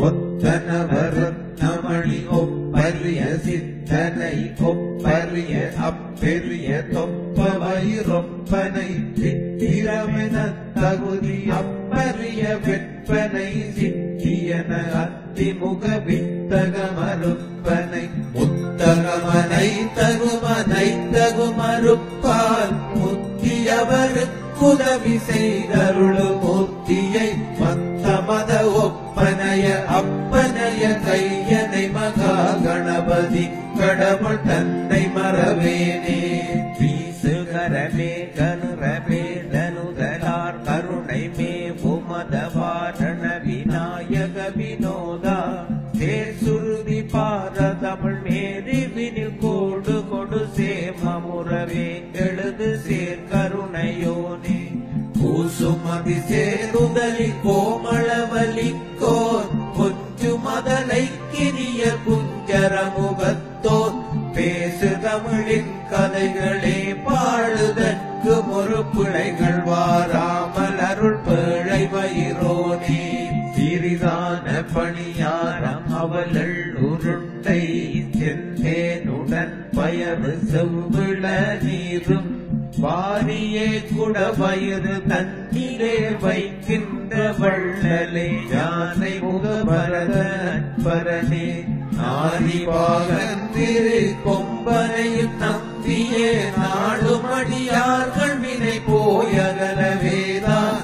ஒத்தனவரத்னமணி ஒப்பரிய சித்தனை ஒப்பரிய அப்பெரிய தொப்ப வயிறொப்பனை சித்திரமென தகுதி அப்பரிய வெப்பனை சித்தியன அத்திமுக வித்தக மறுப்பனை முத்தகமனை தகுமனை தகுமறுப்பால் முத்தியவருக்குதவி செய்தருளு மூர்த்தியை மத்த மத ஒப்பனைய அப்பனைய கையனை மகா கணபதி கடவுள் தன்னை மறவேனே வீசுகரமே கருரவே தனுதலார் கருணை மே உமதவாரண விநாயக வினோதா தேர் சுருதி பார தமிழ் மேரி வினில் கோடு கொடு சேமமுறவே எழுது சேர் கருணையோனே கூசுமதி சேருதலி கோமளவலிக்கோர் கொஞ்சு மதலை கிரிய குஞ்சரமுகத்தோர் பேசு தமிழின் கதைகளே பாடுதற்கு ஒரு பிழைகள் வாராமல் அருள் பிழை வயிறோனே சிறிதான பணியாரம் அவளள் உருண்டை செந்தேனுடன் பயறு செவ்விள நீரும் வாரியே குட வயிறு தன்னிலே வைக்கின்ற வள்ளலே யானை முகபரத பரனே ஆதிவாகந்திரு கொம்பனையும் நம்பியே நாடுமடியார்கள் வினை போயகலவேதான்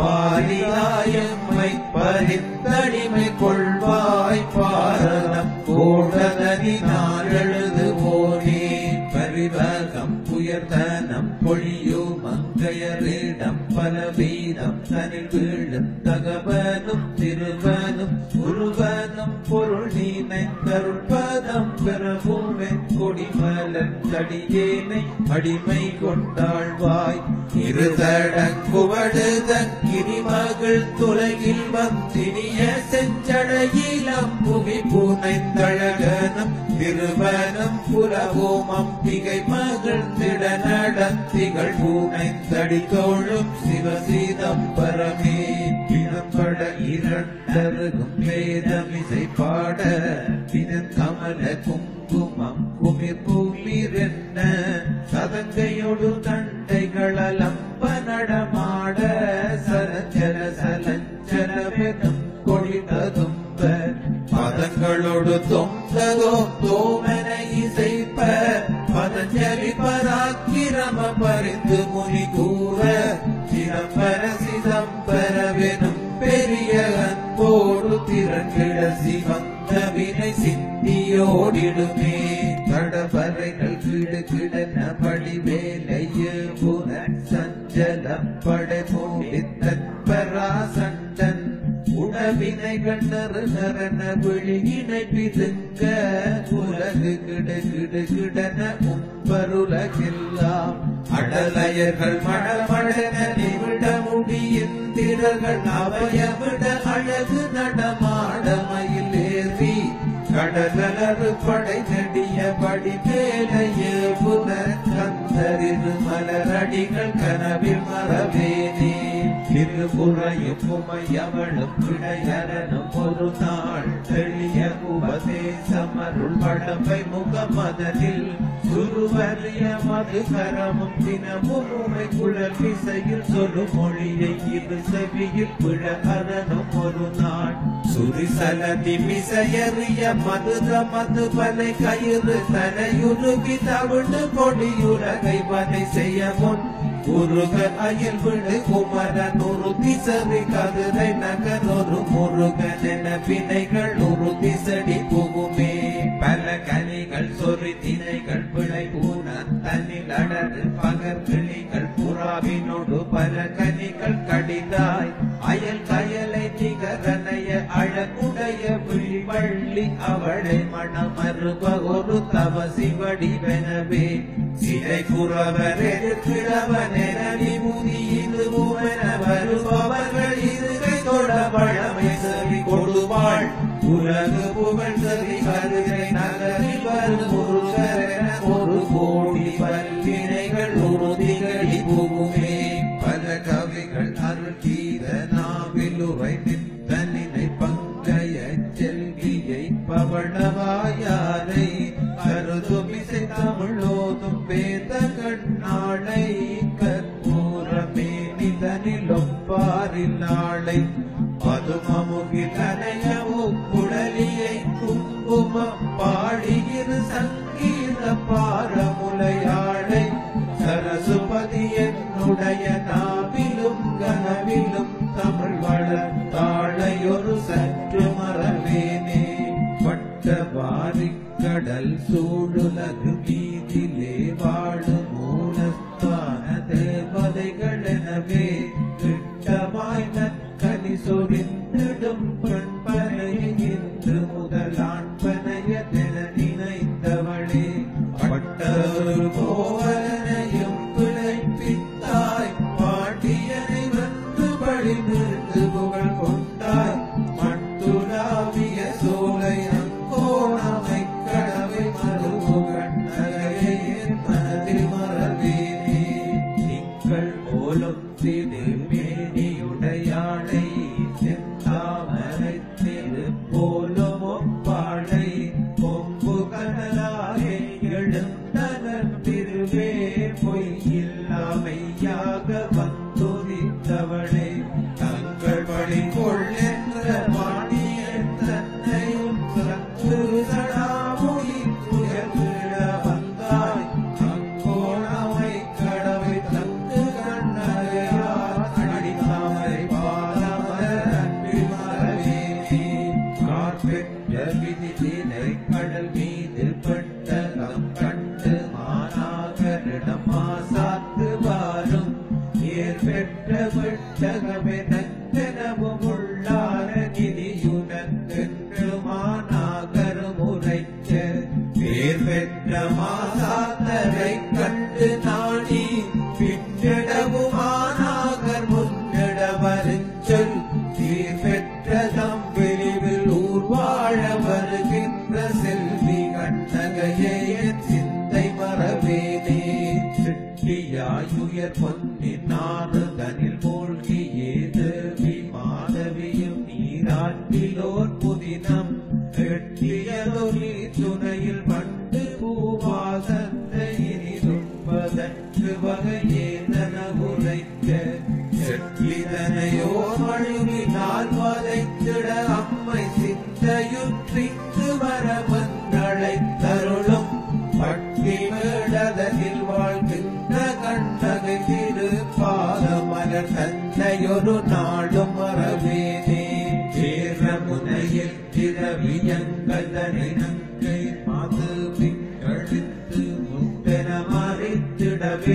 பாரியாயம்மை பரிந்தடிமை கொள்வாய் பாரதம் கோடதனி நாளெழுது போனே பரிவகம் புயர்தனம் பொழியோ மங்கையரிடம் பல வீதம் தனில் வீழும் தகவனும் திருவனும் உருவனும் பொருள் நீனைந்தருள்பதம் பெறவும் கொடிமலர் தடியேனை அடிமை கொண்டாழ்வாய் இருதடங்குவடுதன் கிரிமகள் துலகில் வந்தினிய செஞ்சடையிலம் புவி புனைந்தழகனும் திருவனும் புலகோமம் திகை மகள் திட நடத்திகள் பூனைந்தடி தோழும் சிவசீதம்பரமே பிணம்பட இரண்டருகும் வேதமிசை பாட பிணம் கமல குங்குமம் குமிர் குமிரென்ன சதங்கையொடு தண்டைகளலம்ப நடமாட சரஞ்சல சலஞ்சலவெனும் கொடிததும்ப பதங்களோடு தொந்ததோ தோமன இசைப்ப பதஞ்சலி பராக்கிரம பரிந்து முனி கூற சிதம்பர சிதம்பரவெனும் பெரிய அன்போடு திரண்டிட சிவந்த வினை சித்தியோடிடுமே கடபறைகள் கிடு கிடன படி வேலைய புன சஞ்சலம் படை மூடித்தன் பராசண்டன் உணவினைகள் நறு நரன விழியினை பிதுங்க உலகு கிடு கிடு கிடன உம்பருலகெல்லாம் அடலையர்கள் மழமழன நிவிட முடியின் திரர்கள் அவையவிட அழகு நடமாடமையில் ஏறி கடலரு படை நெடிய படி மேலையே புனர் கந்தரிரு மலரடிகள் கனவில் மறவேனே திருப்புறையும் உமையவளும் விடையரனும் ஒரு நாள் தெளிய உபதேசம் அருள் படப்பை முகமதனில் குருவறிய மதுகரமும் தினமும் உமை குழல் விசையில் சொல்லும் மொழியை இது செவியில் பிழ அரணும் ஒரு நாள் சுரிசலதி மிசையறிய மதுர மது பலை கயிறு தலையுருகி தவிடு கொடியுலகை வதை செய்ய முன் உருக அயல் விடு குமரன் ஒரு திசரி கதிரை நகர் ஒரு முருகன் என வினைகள் ஒரு திசடி புகுமே பல கனிகள் சொறி தினைகள் பிழை பூன தன்னில் அடரு பகர் கிளிகள் புறாவினோடு பல கனிகள் கடிதாய் அயல் கயலை நிகரனைய அழகுடைய விழிவள்ளி அவளை மணமருப ஒரு தவசி வடிவெனவே சிலை குறவர் எதிர்கிழவன் என விபூதி இது பூவென வருபவர்கள் இருகை தொட பழமை செவி கொடுவாள் உலகு புகழ் செவி கருதை நகரில் வரும் முருகர் என ஒரு கோடி பல்வினைகள் ஒரு திகழி புகுமே பல கவிகள் அருள் கீத நாவில் உரை நித்தனினை பங்கைய பதுமமுகில் அலையவும் குடலியை குங்குமம் பாடியிரு சங்கீத பாரமுலையாளை சரசுபதி என்னுடைய நாவிலும் கனவிலும் தமிழ் வளர்த்தாழையொரு சற்று மறவேனே வட்ட வாரிக்கடல் சூழுலகு மீதிலே வாழு மூலஸ்தான தேவதைகள் எனவே திட்டமாய் நற்கனி சொரிந்திடும் பெண்பனை இன்று முதல் ஆண்பனையதென நினைத்தவளே பட்டொரு கோவலனையும் பிழைப்பித்தாய் பாண்டியனை வந்து பழி நின்று புகழ் கொண்டாய் மட்டுலாவிய சோலை அங்கோணமை கடவை மறுபுகண் நகையை என் மனதில் மறவேனே திங்கள் போலும் திருமேனியுடையாளை செந்தாமரை திரு போலும் ஒப்பாளை கொம்பு கடலாகே எழுந்தனர் திருவே பொய்யில்லாமையாக வந்துதித்தவளே தங்கள் பழி கொள்ளென்ற பாண்டியன் தன்னையும் சற்று சடாமொழி புயல்விட வந்தாய் அங்கோணமை கடவை தந்து கண்ணகையார் அடித்தாமரை பாதமலர் அன்பில் மறவேனே கார்பெற்ற விதிதினை கடல் மீதில் பட்டகம் கண்டு மானாகரிடம் மாசாத்து வாரும் ஏர் பெற்ற விட்டகமே நத்தனவும் உள்ளார நிதியுனக்கென்று மானாகரும் உரைக்க பேர் பெற்ற மாசாத்தரை கண்டு நாடி பின்னடவும் மானாகர் முன்னட வருஞ்சொல் சீர் பெற்ற தம் விரிவில் ஊர் வாழ வருகின்ற செல்வி கண்ணகையே என் சிந்தை மறவேனே சிட்டியாயுயர் பொன்னின் நாறுதனில் மூழ்கியே தேவி மாதவியும் நீராட்டிலோர் புதினம் எட்டியதொலி துணையில் பண்டு பூவாசத்தை இனிதுப்பதற்கு வகையேதன உரைக்க செட்டிதனையோ மழுவினால் வதைத்திட அம்மை சிந்தையுற்றிக்கு வர வந்தழைத்தருளும் பட்டி மேடதனில் வாழ்கின்ற கண்ணகை திரு பாதமலர் தந்தையொரு நாளும் மறவேனே சேர முனையில் திரவியங்கதனை நங்கை மாது கழுத்து முட்டென மறித்திடவே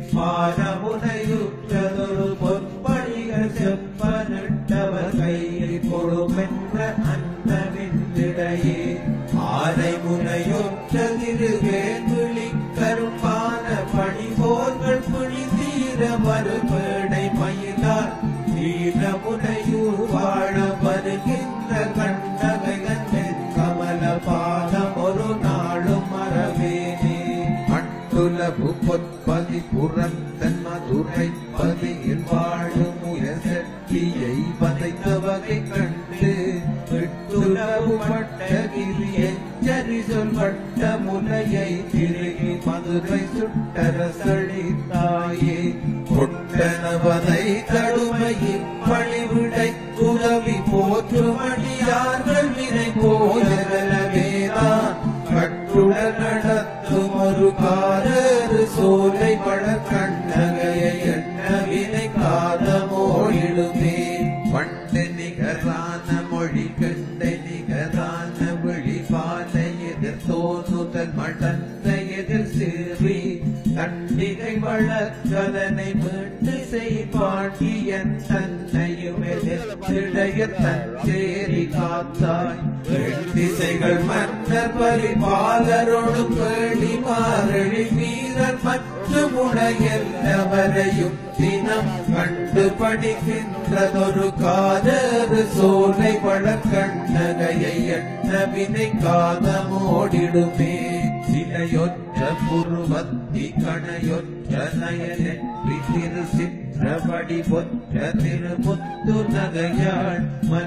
பாரமுனையுற்றதொரு பொற்படிகள் செப்பனிட்டவர் கையில் கொடுமென்ற அன்னவிந்திடையே ஆரை முனையுற்ற திருவேங்குழி கருப்பான பணிபோர்கள் புனி தீர மறுபேடை மயிலார் தீர முனையூர் வாழ வருகின்ற கண்டகைகள் கமல பாதம் ஒரு நாளும் மறவேனே அட்டுலகு பொற்பதி புறந்தன் மதுரை பதியில் வாழும் உயசக்தியை வதைத்த வகை கண்டு விட்டுலவு பட்டகிரி எச்சரி சொல் பட்ட முனையை திருகி மதுரை சுட்டரசளி தாயே கொட்டனவதை தடுமையில் பழிவிடை துறவி போற்றுமடியார்கள் வினை போயகலவேதான் கட்டுடன் நடத்தும் ஒரு காரரு சோலை பட கண்ணகையை எண்ண வினை காதமோடிடுமே பண்டு நிகரான மொழி கண்ட நிகரான விழி பாலை எதிர் தோணுதல் மடந்த எதிர் சிறி கண்டிகை வளர்க்கதனை மீண்டு செய் பாண்டியன் தன்னையும் எதிர்த்திடைய தஞ்சேரி காத்தாய் திசைகள் மன்னர் பரிபாலரோடு பேடி மாறழி வீரர் மற்றும் உடையல்லவரையும் தினம் கண்டு படிக்கின்றதொரு காதரு சோலை வளர்கண்ணகையை எண்ண வினை காதமோடிடுமே சிலையொற்ற புருவத்தி கணையொற்ற நயனெற்றி திரு சிற்றபடி பொற்ற திருமுத்து நகையாள்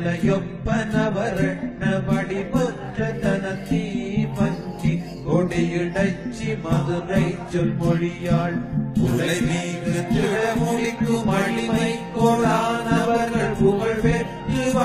மலையொப்பனவரண்ணபடி பொற்ற தனத்தீ பஞ்சி கொடியிடச்சி மதுரை சொல் மொழியாள் உலை மீது திழமொழிக்கும் அடிமை கோளானவர்கள் புகழ் பெற்று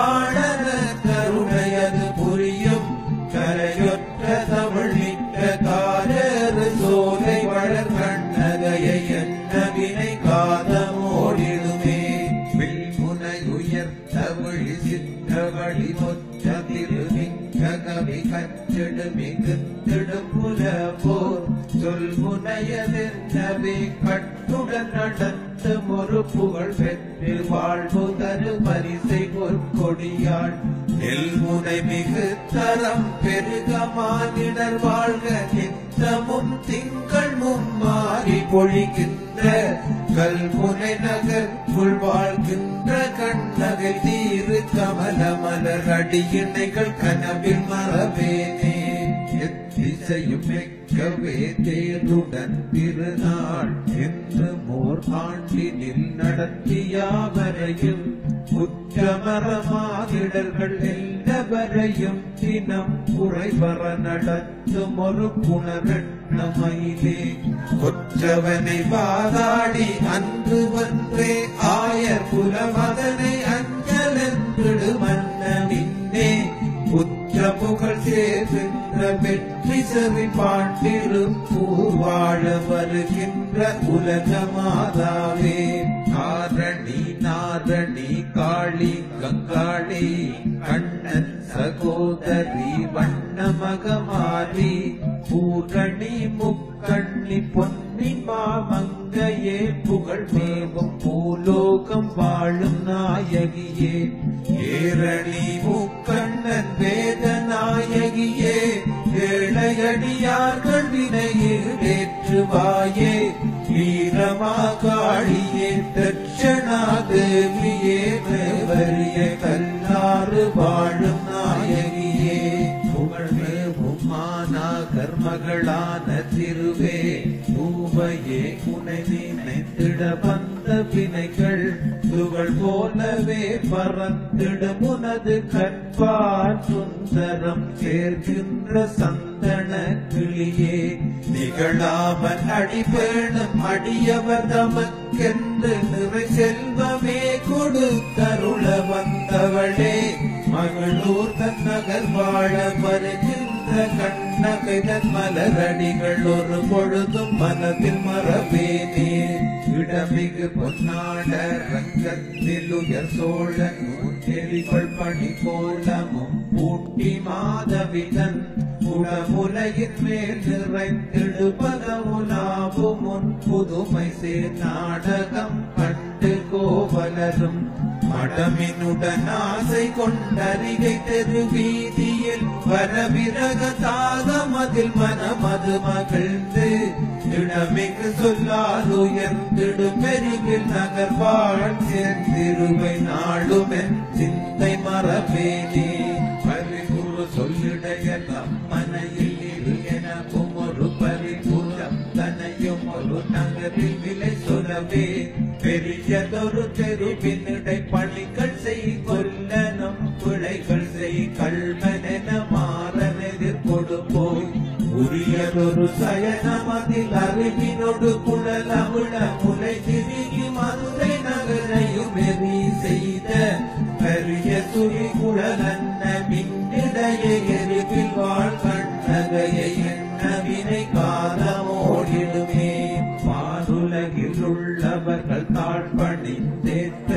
மிக்கவழி மொச்ச திருமிக்க கவி கச்சிடு மிகுந்திடும் புலவோர் சொல் முனையதென்னவே கட்டுடன் நடத்தும் ஒரு புகழ் பெற்று வாழ்வு தரு பரிசை பொற்கொடியாள் நெல்முனை மிகு தரம் பெருக மானிடர் வாழ்க நித்தமும் திங்கள் மும்மாறி பொழிகின்ற கல்முனை நகர் உள் வாழ்கின்ற கண்ணகை தீரு கமல மலர் அடியினைகள் கனவில் மறவேனே எத்திசையும் மிக்கவே தேருடன் திருநாள் என்று மோர் ஆண்டினில் நடத்தியாவரையும் குற்றமரமாதிடர்கள் எல்லாவரையும் தினம் குறைவர நடத்தும் ஒரு புனரட்னமையிலே கொற்றவனை வாதாடி அன்று வன்றே ஆயர் புலமதனை அஞ்சலென்றிடு மன்னனின்னே புத்திர புகழ் சேர்கின்ற வெற்றி செவி பாண்டிரு பூவாழ வருகின்ற உலக மாதாவே காரணி நாரணி காளி கங்காளி கண்ணன் சகோதரி வண்ணமகமாரி பூரணி முக்கண்ணி பொன்னி மாமங்கையே புகழ் மேவும் பூலோகம் வாழும் நாயகியே ஏரணி முக்கண்ணன் வேத நாயகியே ஏழையடியார்கள் வினையேற்றுவாயே வீரமாகாளியே தட்சணாதேவியே மேவரிய கல்லாறு வாழும் நாயகியே புகழ்மேவும் மானாகர் மகளான திருவே பூவையே உனை நினைத்திட வந்த வினைகள் துகள் போலவே பறந்திடும் உனது கற்பார் சுந்தரம் சேர்க்கின்ற சந்தன கிளியே நிகழாமல் அடிபேணும் அடியவர் தமக்கென்று நிறை செல்வமே கொடுத்தருள வந்தவளே மகளூர் தன் நகர் வாழ வருகின்ற கண்ணகைதன் மலரடிகள் ஒரு பொழுதும் மனதில் மறவேனே இடமிகு பொன்னாட ரங்கத்தில் உயர் சோழன் நூற்றெலிகள் பணி கோலமும் பூட்டி மாதவிதன் உடமுலையின் மேல் நிறைந்திடுபதமுலாவும் முன் புதுமை சேர் நாடகம் கண்டு கோவலரும் மடமினுடன் ஆசை கொண்டரிகை தெரு வீதியில் வரவிரக தாகமதில் மனமது மகிழ்ந்து இடமிகு சொல்லால் உயர்ந்திடும் மெருகில் நகர் வாழ் சேர்ந்திருவை நாளுமென் சிந்தை மறவேனே பரிகுரு சொல்லிடைய நம்மனையில் இரு எனக்கும் ஒரு பரிபுரம் தனையும் ஒரு நகரில் விலை சொல்லவே பெரியதொரு தெருவினிடை பணிகள் செய் கொல்லனும் பிழைகள் செய் கல்வனென மாறன் எதிர்கொடுப்போய் உரியதொரு சயனமதில் அறிவினொடு குழல் அவிழ முலை திருகி மதுரை நகரையும் எரி செய்த பெரிய துணி குழலன்ன மின்னிடைய எரிவில் வாழ் கண்ணகையை எண்ணவினை காலமோடிடுமே பாருலகில் உள்ளவர்கள் தாழ்பணிந்தேத்த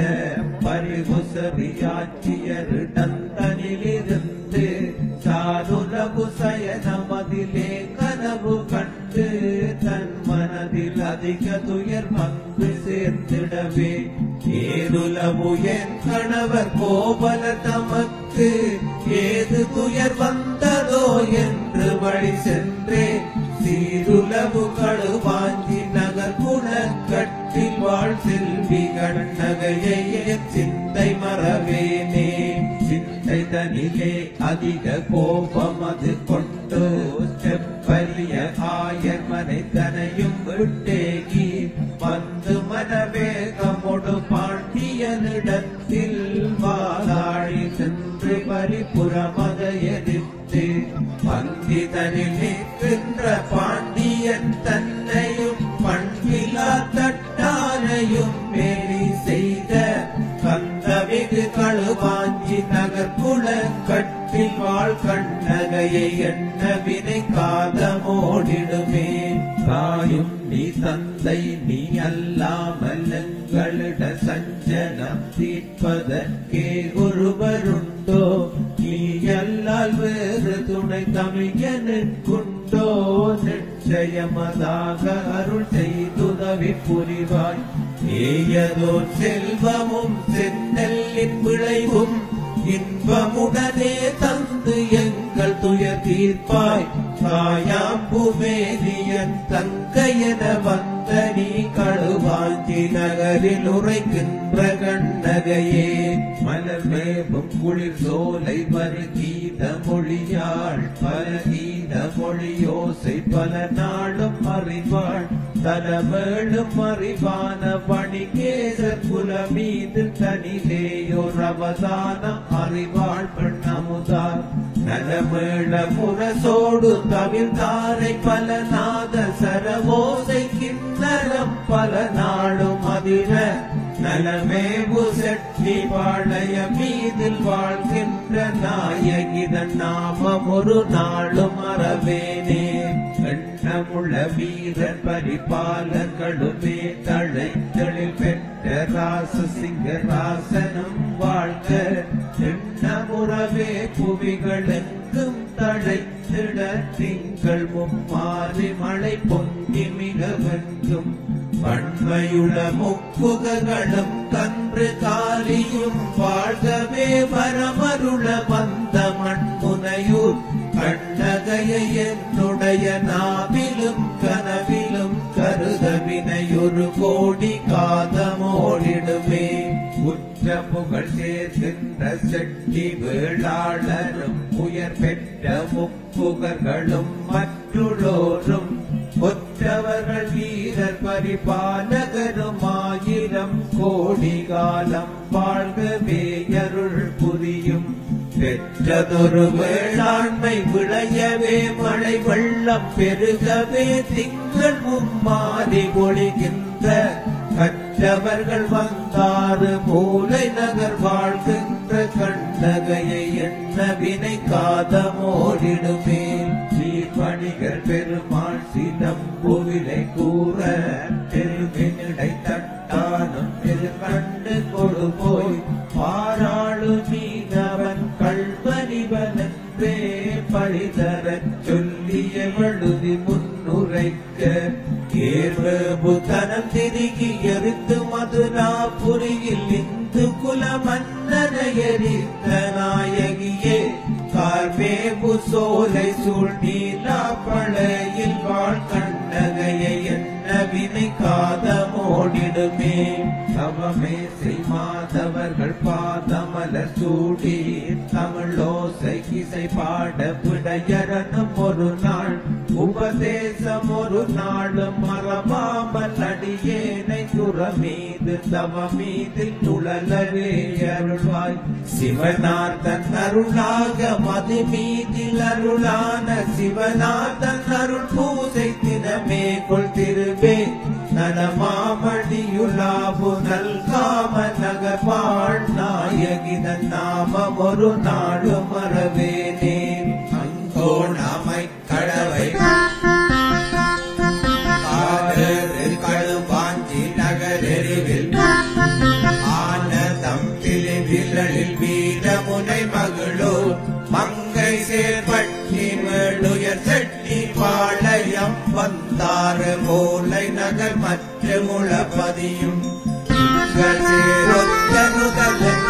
பரிபுசரியாட்சியரிடந்தனிலிருந்து சாருலகு சயனமதிலே கனவு கண்டு தன் மனதில் அதிக துயர் வந்து சேர்த்திடவே ஏதுலவு என் கணவர் கோபல தமக்கு ஏது துயர் வந்ததோ என்று வழி சென்றே சீருலவு கழுவாஞ்சி நகர் குணக்கட்டில் வாழ் செல்வி கண்ணகையை சிந்தை மறவேனே சிந்தை தனிலே அதிக கோபம் அது கொண்டு செப்பலிய ஆயர் மனைத்தனையும் விட்டேகி வந்து மனவேகமொடு பாண்டியனிடத்தில் வாதாடி சென்று பரிபுறமத எதிர்த்து பந்திதனில் நிற்கின்ற பாண்டியன் தன்னையும் பண்பிலா தட்டானையும் மேலி செய்த கந்தமிகு கழுவாஞ்சி நகர் குளக்கட்டில் வாழ் கண்ணகையை எண்ண வினை காதமோடிடுமே தாயும் நீ தந்தை நீ அல்லாமல் எங்களிட சஞ்சலம் தீர்ப்பதற்கே ஒருவருண்டோ நீ அல்லால் வேறு துணை தமிழனுக்குண்டோ நிச்சயமதாக அருள் செய்துதவி புரிவாய் ஏயதோர் செல்வமும் சென்னல்லின் விளைவும் இன்பமுடனே தந்து எங்கள் துயர் தீர்ப்பாய் தாயாம்புமேனியன் தங்கையன வந்த நீ கழுவாஞ்சி நகரில் உரைக்கின்ற கண்ணகையே மலர் மேவும் குளிர் சோலை மறு கீத மொழியாள் பல கீத மொழியோசை பல நாளும் அறிவாள் தலவேளும் அறிவான பணிகேசர் குல மீது தனிலேயோர் அவதானம் அறிவாள் பெண்ணமுதார் நலமேள முரசோடு தவிர்த்தாரை பல நாத சரவோசை கிண்ணரம் பல நாடும் அதிர நலமேவு செட்டி பாளைய மீதில் வாழ்கின்ற நாயகிதன் நாமம் ஒரு நாளும் மறவேனே எண்ணமுள்ள வீரர் பரிபாலர்களுமே தழைத்தளில் பெற்ற ராச சிங்கராசனும் வாழ்க எண்ணமுறவே புவிகளெங்கும் தழைத்திட திங்கள் மும்மாறி மழை பொங்கி மிக வெங்கும் வன்மையுள முக்குகளும் கன்று காலியும் வாழ்கவே வரமருள வந்த மண்முனையூர் கண்ணகையை என்னுடைய நாவிலும் கனவிலும் கருத வினையொரு கோடி காதமோடிடுமே உற்ற புகழ் சேர்க்கின்ற செட்டி வேளாளரும் உயர் பெற்ற முப்புகர்களும் மற்றுளோரும் ஒற்றவர்கள் வீரர் பரிபாலகரும் ஆயிரம் கோடி காலம் வாழ்கவே அருள் புரியும் பெற்றதொரு வேளாண்மை விளையவே மழை வெள்ளம் பெருகவே திங்கள் மும்மாறி பொழிகின்ற கற்றவர்கள் வந்தாறு மூலை நகர் வாழ்கின்ற கண்ணகையை என்ன வினை காதமோடிடுமே ஸ்ரீபணிகர் பெருமாள் சிலம்புவிலை கூற பெருமிடை தட்டானும் திரு கண்டு கொடு போய் பாராளு மீனவன் கள்வனிவனன்றே பழிதரச் சொல்லிய வழுதி முன்னுரைக்க ஏர்வு புத்தனம் திருகி எரித்து மதுராபுரியில் இந்து குல மன்னரையரித்த நாயகியே கார்மேபு சோலை சூழ் நீலா பழையில் வாழ் கண்ணகையை என்ன வினை காதமோடிடுமே தவமே செய் மாதவர்கள் பாதமலர் சூடி தமிழோசை இசை பாட விடையரனும் ஒரு நாள் உபதேசம் ஒரு நாளும் மறவாமல் அடியேனை துறமீது தவ மீதில் துழலவே அருள்வாய் சிவநாதன் அருளாக மது மீதில் அருளான சிவநாதன் அருள் பூசை தினமே கொள் திருவே நலமாமணியுலாபு நல்காம நகர்வாழ் நாயகிதன் நாமம் ஒரு நாடு மறவேனே அங்கோ நாமை கடவை ஆடரு கழுவாஞ்சி நகரெருவில் ஆன தம்பிலி விரலில் வீரமுனை மகளோ மங்கை சேர்பட்டி மேலுயர் செட்டி பாளையம் வந்தாறு மூலை நகர் மற்ற முளபதியும் சேரொத்த நுதலன்